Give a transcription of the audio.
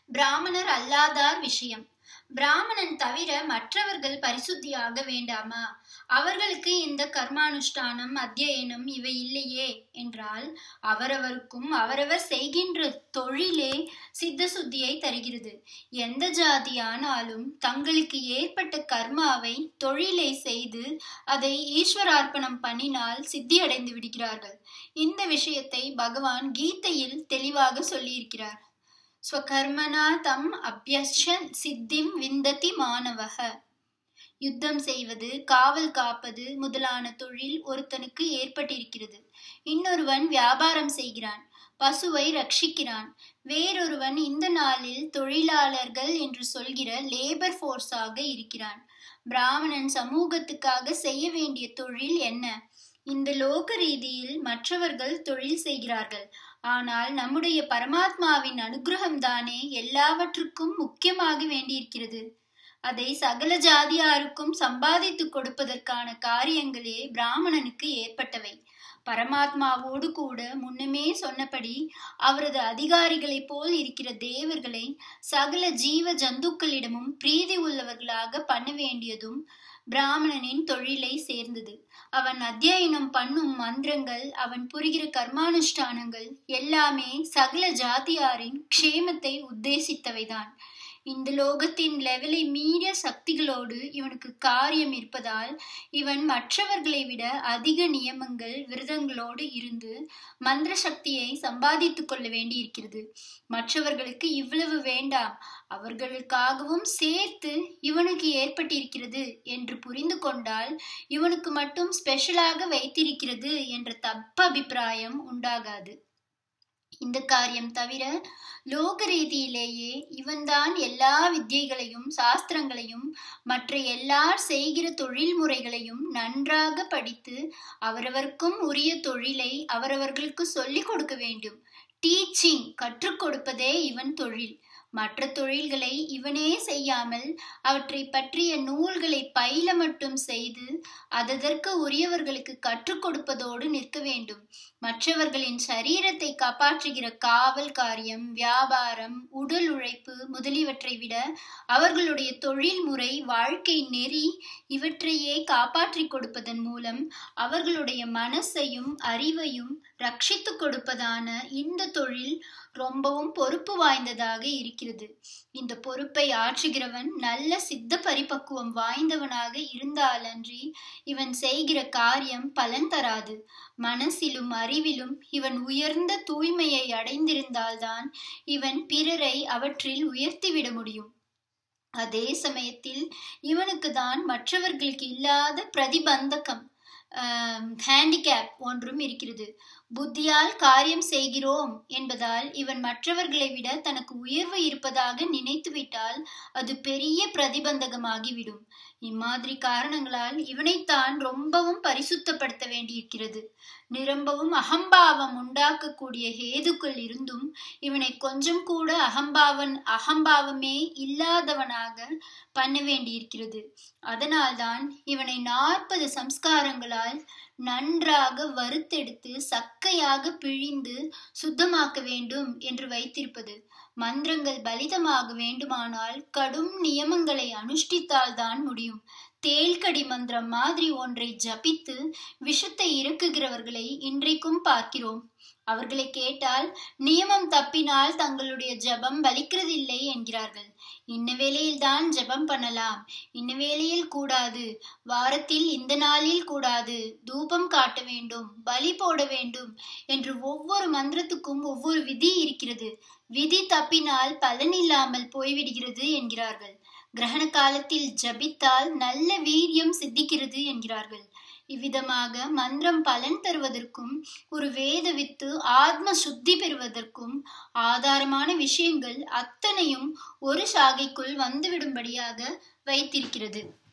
பிராமணர் அல்லாதார் விஷயம் பிராமணன் தவிர மற்றவர்கள் பரிசுத்தியாக வேண்டாமா அவர்களுக்கு இந்த கர்மானுஷ்டானம் அத்தியனம் இவை இல்லையே என்றால் அவரவருக்கும் அவரவர் செய்கின்ற தொழிலே சித்த சுத்தியை தருகிறது எந்த ஜாதியானாலும் தங்களுக்கு ஏற்பட்ட கர்மாவை தொழிலை செய்து அதை ஈஸ்வரார்ப்பணம் பண்ணினால் சித்தி அடைந்து விடுகிறார்கள் இந்த விஷயத்தை பகவான் கீதையில் தெளிவாக சொல்லியிருக்கிறார் ஸ்வகர்மனா தம் அபியஷ சித்திம் விந்ததி மாணவக யுத்தம் செய்வது காவல் காப்பது முதலான தொழில் ஒருத்தனுக்கு ஏற்பட்டிருக்கிறது இன்னொருவன் வியாபாரம் செய்கிறான் பசுவை ரட்சிக்கிறான் வேறொருவன் இந்த நாளில் தொழிலாளர்கள் என்று சொல்கிற லேபர் ஃபோர்ஸாக இருக்கிறான் பிராமணன் சமூகத்துக்காக செய்ய வேண்டிய தொழில் என்ன இந்த லோக ரீதியில் மற்றவர்கள் தொழில் செய்கிறார்கள் ஆனால் நம்முடைய பரமாத்மாவின் அனுகிரகம் தானே எல்லாவற்றுக்கும் முக்கியமாக வேண்டியிருக்கிறது அதை சகல ஜாதியாருக்கும் சம்பாதித்து கொடுப்பதற்கான காரியங்களே பிராமணனுக்கு ஏற்பட்டவை பரமாத்மாவோடு கூட முன்னமே சொன்னபடி அவரது அதிகாரிகளைப் போல் இருக்கிற தேவர்களை சகல ஜீவ ஜந்துக்களிடமும் பிரீதி உள்ளவர்களாக பண்ண வேண்டியதும் பிராமணனின் தொழிலை சேர்ந்தது அவன் அத்தியாயனம் பண்ணும் மந்திரங்கள் அவன் புரிகிற கர்மானுஷ்டானங்கள் எல்லாமே சகல ஜாதியாரின் க்ஷேமத்தை உத்தேசித்தவைதான் இந்த லோகத்தின் லெவலை மீறிய சக்திகளோடு இவனுக்கு காரியம் இருப்பதால் இவன் மற்றவர்களை விட அதிக நியமங்கள் விரதங்களோடு இருந்து மந்திர சக்தியை சம்பாதித்துக் கொள்ள வேண்டியிருக்கிறது மற்றவர்களுக்கு இவ்வளவு வேண்டாம் அவர்களுக்காகவும் சேர்த்து இவனுக்கு ஏற்பட்டிருக்கிறது என்று புரிந்து கொண்டால் இவனுக்கு மட்டும் ஸ்பெஷலாக வைத்திருக்கிறது என்ற தப்பு அபிப்பிராயம் உண்டாகாது இந்த காரியம் தவிர லோக ரீதியிலேயே இவன்தான் எல்லா வித்தியைகளையும் சாஸ்திரங்களையும் மற்ற எல்லார் செய்கிற தொழில் முறைகளையும் நன்றாக படித்து அவரவர்க்கும் உரிய தொழிலை அவரவர்களுக்கு சொல்லிக் கொடுக்க வேண்டும் டீச்சிங் கற்றுக் கொடுப்பதே இவன் தொழில் மற்ற தொழில்களை இவனே செய்யாமல் அவற்றை பற்றிய நூல்களை பயில மட்டும் செய்து அதற்கு உரியவர்களுக்கு கற்றுக் கொடுப்பதோடு நிற்க வேண்டும் மற்றவர்களின் சரீரத்தை காப்பாற்றுகிற காவல் காரியம் வியாபாரம் உடல் உழைப்பு முதலியவற்றை விட அவர்களுடைய தொழில் முறை வாழ்க்கை நெறி இவற்றையே காப்பாற்றிக் கொடுப்பதன் மூலம் அவர்களுடைய மனசையும் அறிவையும் ரட்சித்து கொடுப்பதான இந்த தொழில் ரொம்பவும் பொறுப்பு வாய்ந்ததாக இருக்கிறது இந்த பொறுப்பை ஆற்றுகிறவன் நல்ல சித்த பரிபக்குவம் வாய்ந்தவனாக இருந்தாலன்றி இவன் செய்கிற காரியம் பலன் தராது மனசிலும் அறிவிலும் இவன் உயர்ந்த தூய்மையை அடைந்திருந்தால்தான் இவன் பிறரை அவற்றில் உயர்த்திவிட முடியும் அதே சமயத்தில் இவனுக்கு தான் மற்றவர்களுக்கு இல்லாத பிரதிபந்தகம் ஹேண்டிகேப் ஒன்றும் இருக்கிறது புத்தியால் காரியம் செய்கிறோம் என்பதால் இவன் மற்றவர்களை விட தனக்கு உயர்வு இருப்பதாக நினைத்துவிட்டால் அது பெரிய பிரதிபந்தகமாகிவிடும் இம்மாதிரி காரணங்களால் இவனைத்தான் ரொம்பவும் பரிசுத்தப்படுத்த வேண்டியிருக்கிறது நிரம்பவும் அகம்பாவம் உண்டாக்கக்கூடிய ஹேதுக்கள் இருந்தும் இவனை கொஞ்சம் கூட அகம்பாவன் அகம்பாவமே இல்லாதவனாக பண்ண வேண்டியிருக்கிறது அதனால்தான் இவனை நாற்பது சம்ஸ்காரங்களால் நன்றாக வறுத்தெடுத்து சக்கையாக பிழிந்து சுத்தமாக்க வேண்டும் என்று வைத்திருப்பது மந்திரங்கள் பலிதமாக வேண்டுமானால் கடும் நியமங்களை அனுஷ்டித்தால்தான் முடியும் தேல்கடி மந்திரம் மாதிரி ஒன்றை ஜபித்து விஷத்தை இறக்குகிறவர்களை இன்றைக்கும் பார்க்கிறோம் அவர்களை கேட்டால் நியமம் தப்பினால் தங்களுடைய ஜபம் பலிக்கிறதில்லை என்கிறார்கள் இன்ன வேளையில் தான் ஜபம் பண்ணலாம் இன்ன வேளையில் கூடாது வாரத்தில் இந்த நாளில் கூடாது தூபம் காட்ட வேண்டும் பலி போட வேண்டும் என்று ஒவ்வொரு மந்திரத்துக்கும் ஒவ்வொரு விதி இருக்கிறது விதி தப்பினால் பலனில்லாமல் போய்விடுகிறது என்கிறார்கள் கிரகண காலத்தில் ஜபித்தால் நல்ல வீரியம் சித்திக்கிறது என்கிறார்கள் இவ்விதமாக மந்திரம் பலன் தருவதற்கும் ஒரு வேத வித்து ஆத்ம சுத்தி பெறுவதற்கும் ஆதாரமான விஷயங்கள் அத்தனையும் ஒரு சாகைக்குள் வந்துவிடும்படியாக வைத்திருக்கிறது